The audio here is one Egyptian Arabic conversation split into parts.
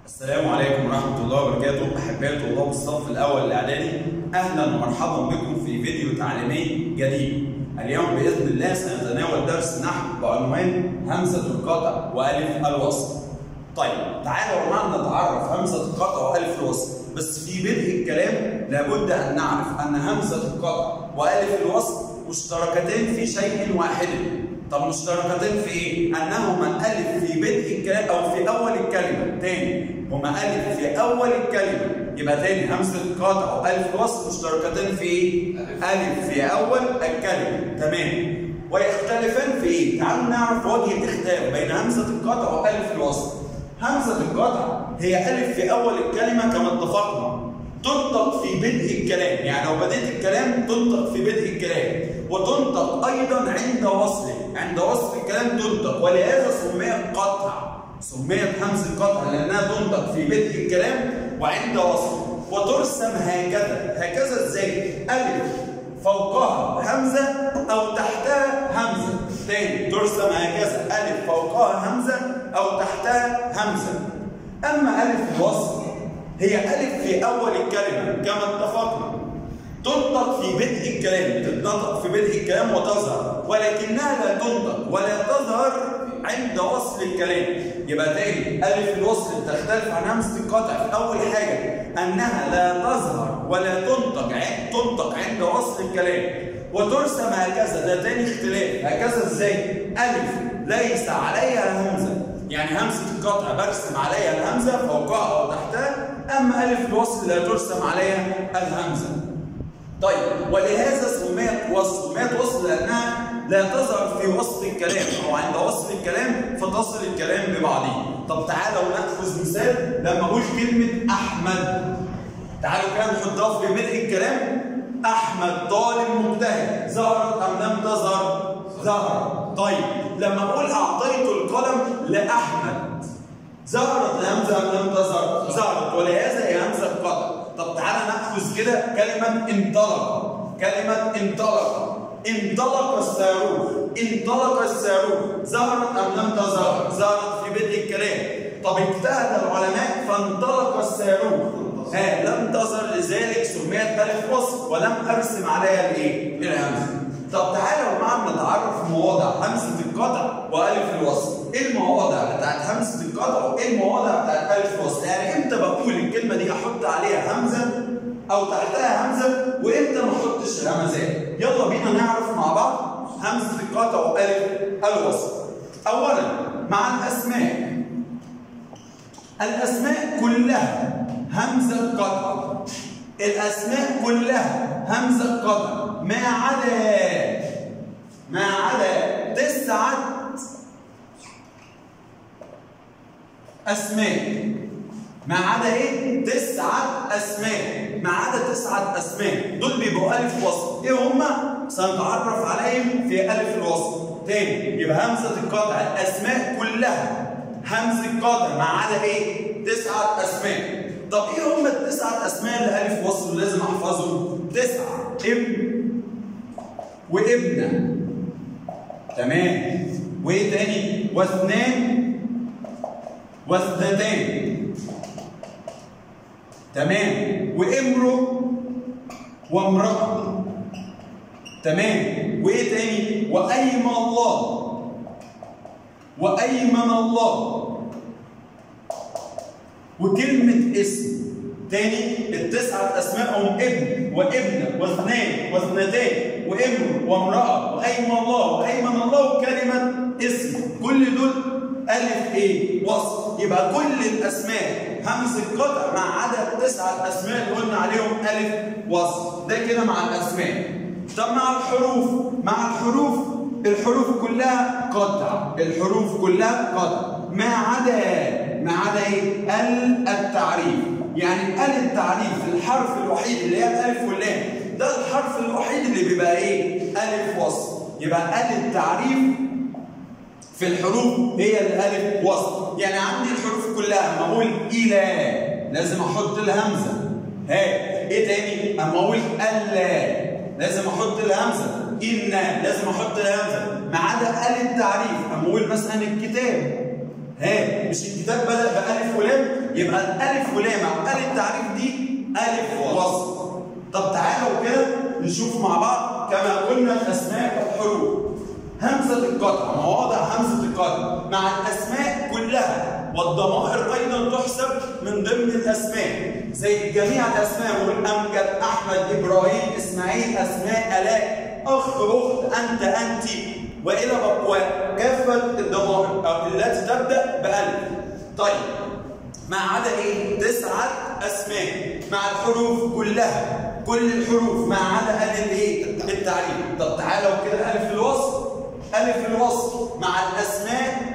السلام عليكم ورحمة الله وبركاته أحبائي طلاب الصف الأول الإعدادي أهلا ومرحبا بكم في فيديو تعليمي جديد اليوم بإذن الله سنتناول درس نحو بعنوان همزة القطع وألف الوصل طيب تعالوا معنا نتعرف همزة القطع وألف الوصل بس في بدء الكلام لابد أن نعرف أن همزة القطع وألف الوصل مشتركتين في شيء واحد طب مشتركتين في ايه؟ انهما الف في بدء الكلام او في اول الكلمه، تاني هما الف في اول الكلمه، يبقى تاني همزه القطع والف الوصل مشتركتين في ايه؟ الف في اول الكلمه، تمام. ويختلفان في ايه؟ تعالوا نعرف وجه الاختلاف بين همزه القطع والف الوصل. همزه القطع هي الف في اول الكلمه كما اتفقنا تنطق في بدء الكلام يعني لو بديت الكلام تنطق في بدء الكلام وتنطق ايضا عند وصله عند وصل الكلام تنطق ولهذا سميت قطع سميت همزه قطع لانها تنطق في بدء الكلام وعند وصله وترسم هكذا هكذا ازاي الف فوقها همزه او تحتها همزه تاني ترسم هكذا الف فوقها همزه او تحتها همزه اما الف الوصل هي ألف في أول الكلمة كما اتفقنا تنطق في بدء الكلام تنطق في بدء الكلام وتظهر ولكنها لا تنطق ولا تظهر عند وصل الكلام يبقى تاني ألف الوصل تختلف عن همزة القطع في أول حاجة أنها لا تظهر ولا تنطق عند تنطق عند وصل الكلام وترسم هكذا ده تاني اختلاف هكذا ازاي؟ ألف ليس عليها همزة يعني همزة القطع برسم عليها الهمزة فوقها أو تحتها أما ألف الوصل لا ترسم عليها الهمزة. طيب ولهذا سميت وصل، سميت وصل لأنها لا تظهر في وسط الكلام أو عند وصل الكلام فتصل الكلام ببعضه. طب تعالوا نأخذ مثال لما أقول كلمة أحمد. تعالوا كده نحطها في بدء الكلام أحمد طالب مجتهد، ظهرت أم لم تظهر؟ ظهرت. طيب لما أقول أعطيت القلم لأحمد ظهرت الهمزه ام لم تظهر؟ ظهرت ولهذا هي همزه قطع. طب تعالى ناخذ كده كلمه انطلق. كلمه انطلق. انطلق الصاروخ. انطلق الصاروخ. ظهرت ام لم تظهر؟ ظهرت في بدء الكلام. طب اجتهد العلماء فانطلق الصاروخ. ها لم تظهر لذلك سميت الف وصل ولم ارسم عليها الايه؟ الهمزه. طب تعالوا معنا نتعرف مواضع همزه القطع والف الوصل. ايه المواضع بتاعت همزه القطع وايه المواضع بتاعت الف الوصل؟ يعني امتى بقول الكلمه دي احط عليها همزه او تحتها همزه وامتى ما احطش الهمزات؟ يلا بينا نعرف مع بعض همزه القطع والف الوصل. اولا مع الاسماء الاسماء كلها همزه قطع الاسماء كلها همزه قطع ما عدا ما عدا تسعه اسماء ما عدا ايه؟ تسعة أسماء ما عدا تسعة أسماء دول بيبقوا ألف وصل إيه هما؟ سنتعرف عليهم في ألف الوصل تاني يبقى همزة القطع الأسماء كلها همزة قطع ما عدا إيه؟ تسعة أسماء طب إيه هما التسعة أسماء اللي ألف وصل لازم أحفظهم؟ تسعة ابن وابنة تمام وإيه تاني؟ واثنان واثنتان تمام وامرؤ وامرأة تمام وايه تاني وايمن الله وايمن الله وكلمة اسم تاني التسعة أسماء هم ابن وابنة واثنان واثنتان وامرؤ وامرأة وأيمن الله وأيمن الله وكلمة اسم كل دول ألف إيه؟ وصل يبقى كل الأسماء همز القطع ما عدا التسعة الأسماء اللي قلنا عليهم ألف وصل ده كده مع الأسماء طب مع الحروف مع الحروف الحروف كلها قطع الحروف كلها قطع ما عدا ما عدا إيه؟ ال التعريف يعني ال التعريف الحرف الوحيد اللي هي الألف واللام ده الحرف الوحيد اللي بيبقى إيه؟ ألف وصل يبقى ال التعريف في الحروف هي الالف وصل يعني عندي الحروف كلها اما اقول الى لازم احط الهمزه ها ايه تاني اما اقول الا لازم احط الهمزه ان لازم احط الهمزه ما عدا ال التعريف اما اقول مثلا الكتاب ها مش الكتاب بدا بالف ولام يبقى الالف ولام او ال التعريف دي الف وصل طب تعالوا كده نشوف مع بعض كما قلنا الاسماء والحروف همزه القطع مواضع همزه القطع مع الاسماء كلها والضمائر ايضا تحسب من ضمن الاسماء زي جميع الاسماء والامجد احمد ابراهيم اسماعيل اسماء الاء اخ اخت انت انت والى بقواء كافه الضمائر أو التي تبدا بالف طيب ما عدا ايه؟ تسعه اسماء مع الحروف كلها كل الحروف ما عدا ال الايه؟ التعريف طب تعالوا كده الف الوصل الف الوصل مع الاسماء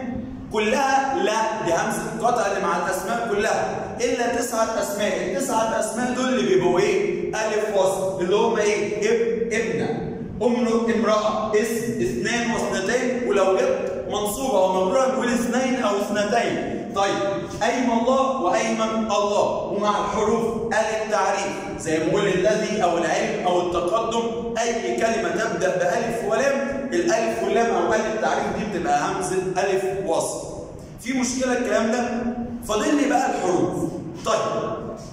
كلها لا دي همزه القطع اللي مع الاسماء كلها الا تسعه اسماء التسعه اسماء دول اللي بيبقوا ايه؟ الف وصل اللي هم ايه؟ اب ابنه أم امرأة اسم اثنان واثنتين ولو جبت منصوبة أو مجرورة نقول اثنين أو اثنتين طيب أيمن الله وأيمن الله ومع الحروف ال التعريف زي ما نقول الذي أو العلم أو التقدم أي كلمة تبدأ بألف ولام الألف واللام أو ال التعريف دي بتبقى همزة ألف وصل في مشكلة الكلام ده فاضل لي بقى الحروف طيب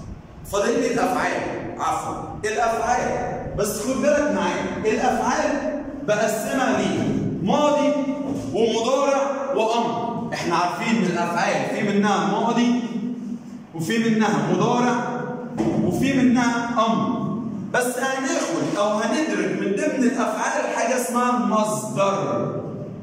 فاضل لي الأفعال عفوا الأفعال بس خد بالك معايا الافعال بقسمها ليه ماضي ومضارع وامر احنا عارفين من الافعال في منها ماضي وفي منها مضارع وفي منها امر بس هناخد او هندرك من ضمن الافعال حاجه اسمها المصدر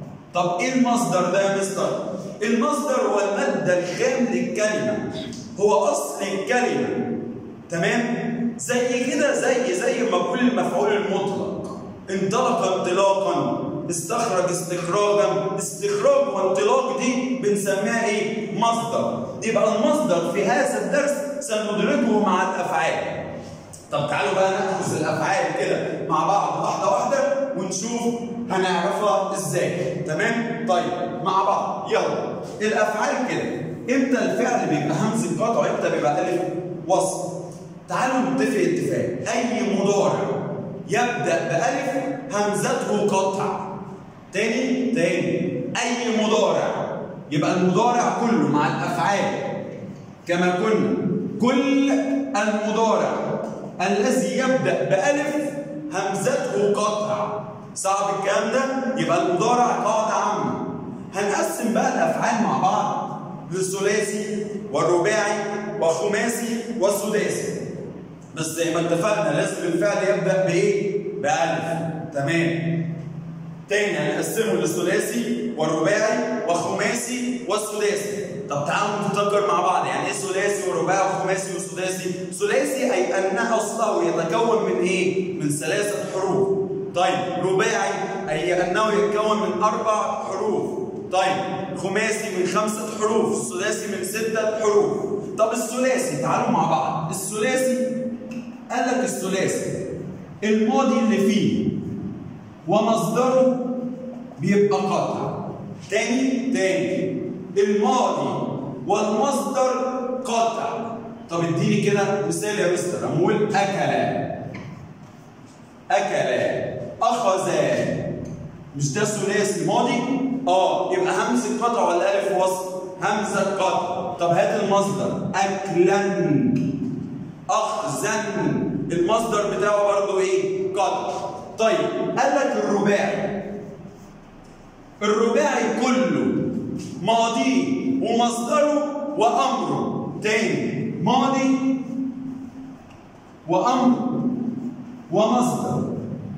طب ايه المصدر ده يا مستر المصدر هو الماده الخام للكلمه هو اصل الكلمه تمام زي كده زي زي ما بقول المفعول المطلق انطلق انطلاقا استخرج استخراجا استخراج وانطلاق دي بنسميها ايه مصدر يبقى المصدر في هذا الدرس سندركه مع الافعال طب تعالوا بقى ناخذ الافعال كده مع بعض واحده واحده ونشوف هنعرفها ازاي تمام طيب مع بعض يلا الافعال كده امتى الفعل بيبقى همزه قطع وامتى بيبقى الف وصل تعالوا نتفق اتفاق اي مضارع يبدا بالف همزته قطع تاني تاني اي مضارع يبقى المضارع كله مع الافعال كما قلنا كل المضارع الذي يبدا بالف همزته قطع صعب الكلام ده يبقى المضارع قاعده عامه هنقسم بقى الافعال مع بعض للثلاثي والرباعي والخماسي والسداسي بس زي ما اتفقنا لازم الفعل يبدا بايه؟ بالف تمام تاني هنقسمه للثلاثي والرباعي والخماسي والسداسي طب تعالوا نتذكر مع بعض يعني ايه ثلاثي ورباعي وخماسي وسداسي؟ ثلاثي اي ان اصله يتكون من ايه؟ من ثلاثه حروف طيب رباعي اي انه يتكون من اربع حروف طيب خماسي من خمسه حروف الثلاثي من سته حروف طب الثلاثي تعالوا مع بعض الثلاثي قال لك الثلاثي الماضي اللي فيه ومصدره بيبقى قطع تاني تاني الماضي والمصدر قطع طب اديني كده مثال يا مستر اقول اكل اكل اخذ مش ده ثلاثي ماضي اه يبقى همزه قطع ولا الف وصل همزه قطع طب هات المصدر اكلا اخزن المصدر بتاعه برضه ايه قطع طيب قال لك الرباعي الرباعي كله ماضيه ومصدره وامره تاني ماضي وامر ومصدر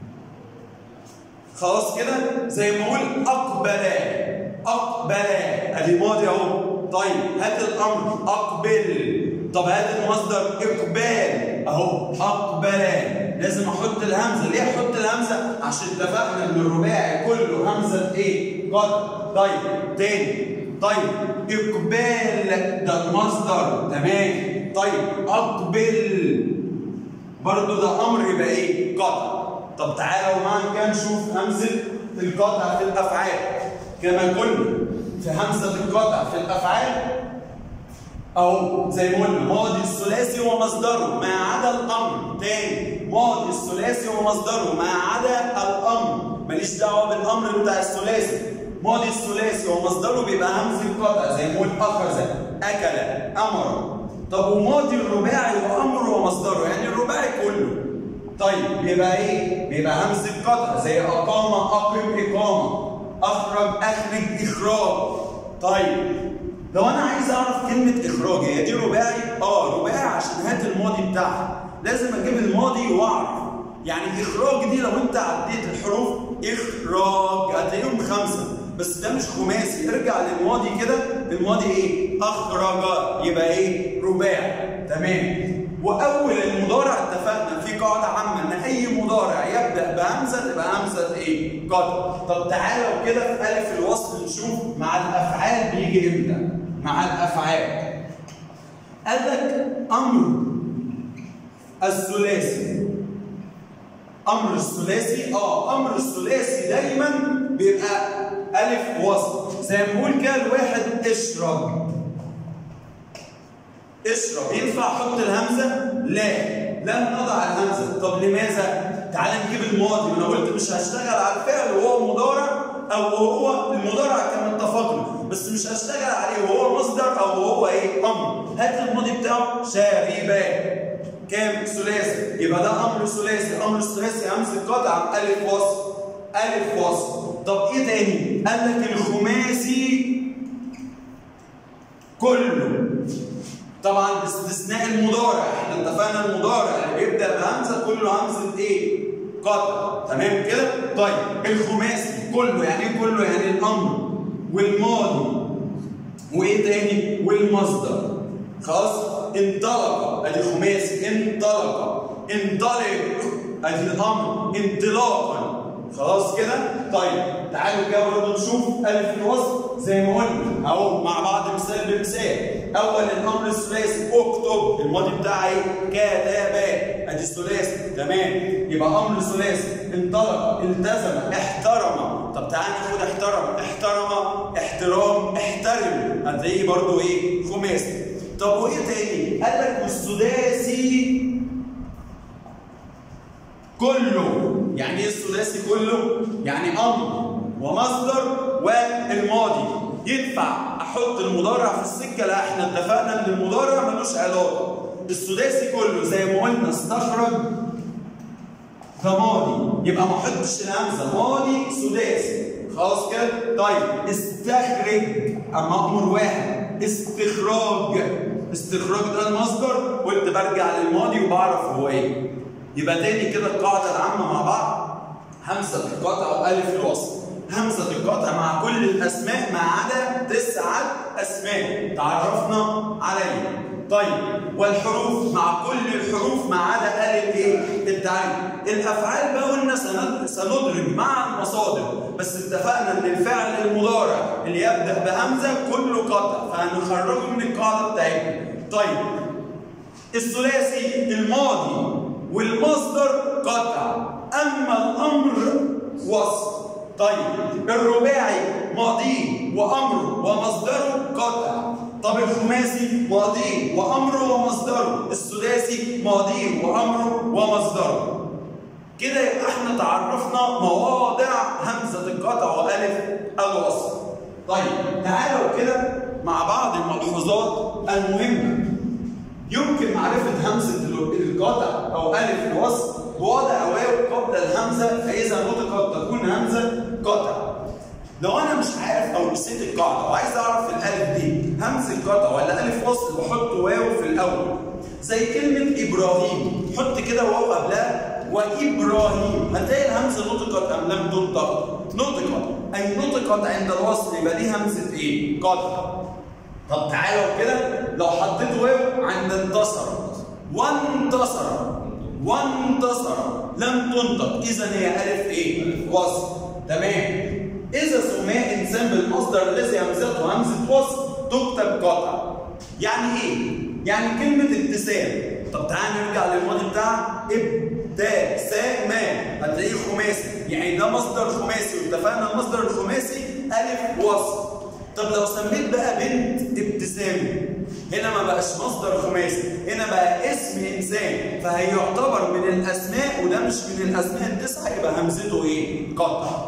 خلاص كده زي ما اقول اقبلا اقبلا ادي ماضي اهو طيب هات الامر اقبل طب هات المصدر اقبال اهو اقبلا لازم احط الهمزه ليه احط الهمزه عشان اتفقنا ان الرباعي كله همزه ايه قد طيب تاني طيب اقبال ده المصدر تمام طيب اقبل برضو ده امر يبقى ايه قطع طب تعالوا معا كده نشوف همزه القطع في الافعال كما قلنا في همزه القطع في الافعال أو زي ما قلنا ماضي الثلاثي ومصدره ما عدا الأمر تاني ماضي الثلاثي ومصدره ما عدا الأمر ماليش دعوة بالأمر بتاع الثلاثي ماضي الثلاثي ومصدره بيبقى همزه قطع زي ما قلت اخذ اكل امر طب وماضي الرباعي وامر ومصدره يعني الرباعي كله طيب بيبقى ايه بيبقى همزه قطع زي اقام اقم اقامه اخرج اخرج اخراج طيب لو انا عايز اعرف كلمه اخراج هي دي رباعي اه رباعي عشان هات الماضي بتاعها لازم اجيب الماضي واعرف يعني اخراج دي لو انت عديت الحروف اخراج هتلاقيهم خمسه بس ده مش خماسي ارجع للماضي كده الماضي ايه اخرج يبقى ايه رباعي تمام واول المضارع اتفقنا في قاعده عامه ان اي مضارع يبدا بهمزه تبقى همزه ايه قطع طب تعالوا كده في الف الوصل نشوف مع الافعال بيجي امتى مع الافعال قال لك امر الثلاثي امر الثلاثي اه امر الثلاثي دايما بيبقى الف وسط زي ما بنقول كده الواحد اشرب اشرب ينفع احط الهمزه لا لن نضع الهمزه طب لماذا تعال نجيب الماضي انا قلت مش هشتغل على الفعل وهو مضارع او هو المضارع كما اتفقنا بس مش هشتغل عليه وهو مصدر او هو ايه امر هات الماضي بتاعه شاربا كام ثلاثي يبقى ده امر ثلاثي امر ثلاثي همزه قطع الف وصل الف وصل طب ايه تاني قال لك الخماسي كله طبعا باستثناء المضارع احنا اتفقنا المضارع اللي بيبدا بهمزه كله همزه ايه قطع تمام كده طيب الخماسي كله يعني ايه كله يعني الامر والماضي وايه تاني والمصدر خلاص انطلق ادي خماسي انطلق انطلق ادي الامر انطلاقا خلاص كده طيب تعالوا كده برضه نشوف الف الوصل زي ما قلنا اهو مع بعض مثال بمثال اول الامر الثلاثي اكتب الماضي بتاعي كتب ادي الثلاثي تمام يبقى امر ثلاثي انطلق التزم احترم طب تعالى ناخد احترم احترم احترام احترم هتلاقيه برضه ايه خماسي طب وايه تاني قال لك والسداسي كله يعني ايه الثلاثي كله يعني امر ومصدر والماضي ينفع احط المضارع في السكه لا احنا اتفقنا ان المضارع ملوش علاقه السداسي كله زي ما قلنا استخرج ده ماضي يبقى ما احطش الهمزه ماضي سداسي خلاص كده طيب استخرج اما امر واحد استخراج استخراج ده المصدر قلت برجع للماضي وبعرف هو ايه يبقى تاني كده القاعده العامه مع بعض همزه القطع والف الوصل همزه القطع مع كل الاسماء ما عدا تسعه اسماء تعرفنا عليها طيب والحروف مع كل الحروف ما عدا ال ايه التعريف الافعال بقى قلنا سندرج مع المصادر بس اتفقنا ان الفعل المضارع اللي يبدا بهمزه كله قطع فهنخرجه من القاعده بتاعتنا طيب الثلاثي الماضي والمصدر قطع اما الامر وصف طيب الرباعي ماضي وامر ومصدره قطع طب الخماسي ماضي وامره ومصدره السداسي ماضي وامره ومصدره كده يبقى احنا تعرفنا مواضع همزه القطع والف الوصل طيب تعالوا كده مع بعض الملحوظات المهمه يمكن معرفه همزه القطع او الف الوصل بوضع واو قبل الهمزه فاذا نطقت تكون همزه قطع لو انا مش عارف او نسيت القاعده وعايز اعرف الالف دي همزه قطع ولا الف وصل بحط واو في الاول زي كلمه ابراهيم حط كده واو قبلها وابراهيم هتلاقي الهمزه نطقت ام لم تنطق نطقت اي نطقت عند الوصل يبقى دي همزه ايه قطع طب تعالوا كده لو حطيت واو عند انتصر وانتصر وانتصر لم تنطق اذا هي الف ايه وصل تمام إذا سمي إنسان بالمصدر الذي همزته همزة وصل تكتب قطع. يعني إيه؟ يعني كلمة ابتسام. طب تعال نرجع للماضي بتاعها ابتسام هتلاقيه خماسي، يعني ده مصدر خماسي واتفقنا المصدر الخماسي ألف وصل. طب لو سميت بقى بنت ابتسام هنا ما بقاش مصدر خماسي هنا بقى اسم انسان فهيعتبر من الاسماء وده مش من الاسماء التسعه يبقى همزته ايه؟ قطع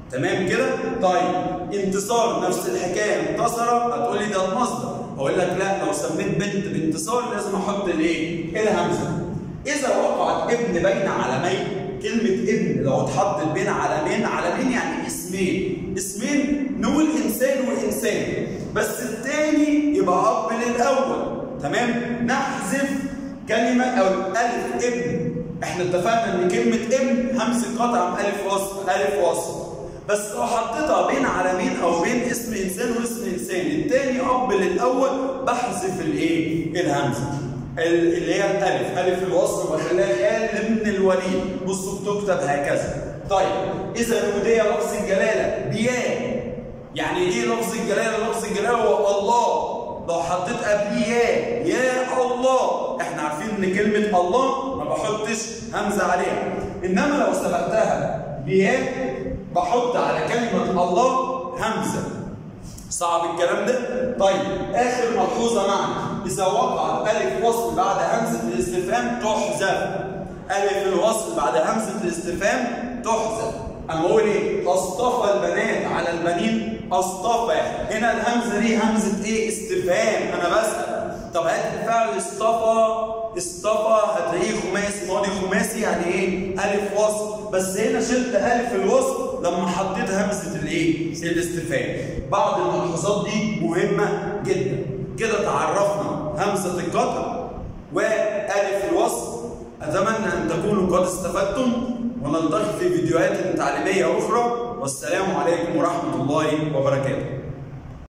تمام كده؟ طيب انتصار نفس الحكايه انتصر هتقول لي ده المصدر هقول لك لا لو سميت بنت بانتصار لازم احط الايه؟ الهمزه اذا وقعت ابن بين علمين كلمه ابن لو اتحطت بين علمين علمين يعني اسمين اسمين نقول انسان وانسان بس الثاني يبقى اب للاول تمام نحذف كلمه او الف ابن احنا اتفقنا ان كلمه ابن همزه قطع الف وصل الف وصل بس لو حطيتها بين علمين او بين اسم انسان واسم انسان الثاني اب للاول بحذف الايه الهمزه اللي هي الالف الف الوصل بخليها خالد بن الوليد بصوا بتكتب هكذا طيب اذا نودي لفظ الجلاله بياء يعني ايه لفظ الجلاله لفظ الجلاله هو الله لو حطيت قبليه يا يا الله احنا عارفين ان كلمه الله ما بحطش همزه عليها انما لو سبقتها بياء بحط على كلمه الله همزه صعب الكلام ده؟ طيب اخر ملحوظه معنا اذا وقع الف وصل بعد همزه الاستفهام تحذف الف الوصل بعد همزه الاستفهام تحذف انا بقول ايه؟ اصطفى البنات على البنين اصطفى هنا الهمزه دي همزه ايه؟ استفهام انا بسال طب هات الفعل اصطفى اصطفى هتلاقيه خماسي ماضي خماسي يعني ايه؟ الف وصل بس هنا شلت الف الوصل لما حطيت همزه الايه؟ الاستفهام. بعض الملحوظات دي مهمه جدا. كده تعرفنا همزه القطع والف الوصل. اتمنى ان تكونوا قد استفدتم ونلتقي في فيديوهات تعليميه اخرى والسلام عليكم ورحمه الله وبركاته.